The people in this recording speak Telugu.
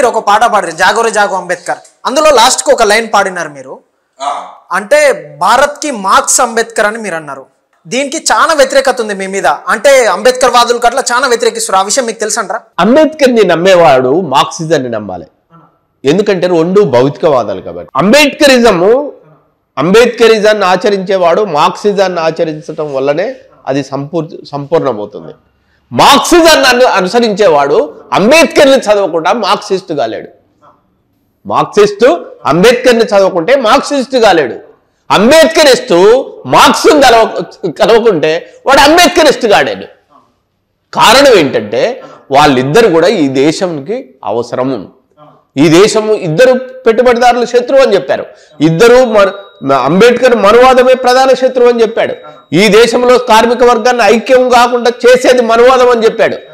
మీరు ఒక పాట పాడారు జాగోరే జాగో అంబేద్కర్ అందులో లాస్ట్కి ఒక లైన్ పాడినారు మీరు అంటే భారత్ కి మార్క్స్ అంబేద్కర్ అని మీరు అన్నారు దీనికి చాలా వ్యతిరేకత ఉంది మీ మీద అంటే అంబేద్కర్ వాదులకు అట్లా చాలా వ్యతిరేకిస్తారు ఆ విషయం మీకు తెలుసంటారా అంబేద్కర్ని నమ్మేవాడు మార్క్సిజాన్ని నమ్మాలి ఎందుకంటే రెండు భౌతికవాదాలు కాబట్టి అంబేద్కరిజము అంబేద్కరిజాన్ని ఆచరించేవాడు మార్క్సిజాన్ని ఆచరించడం వల్లనే అది సంపూర్ సంపూర్ణమవుతుంది మార్క్సిజాన్ని అను అనుసరించేవాడు అంబేద్కర్ని చదవకుండా మార్క్సిస్ట్ కాలేడు మార్క్సిస్టు అంబేద్కర్ని చదవకుంటే మార్క్సిస్ట్ కాలేడు అంబేద్కరిస్టు మార్క్స్ కలవ కలవకుంటే వాడు అంబేద్కరిస్ట్ కాడాడు కారణం ఏంటంటే వాళ్ళిద్దరు కూడా ఈ దేశంకి అవసరము ఈ దేశము ఇద్దరు పెట్టుబడిదారుల శత్రువు అని చెప్పారు ఇద్దరు మన అంబేద్కర్ మనువాదమే ప్రధాన శత్రువు అని చెప్పాడు ఈ దేశంలో కార్మిక వర్గాన్ని ఐక్యం కాకుండా చేసేది మనువాదం అని చెప్పాడు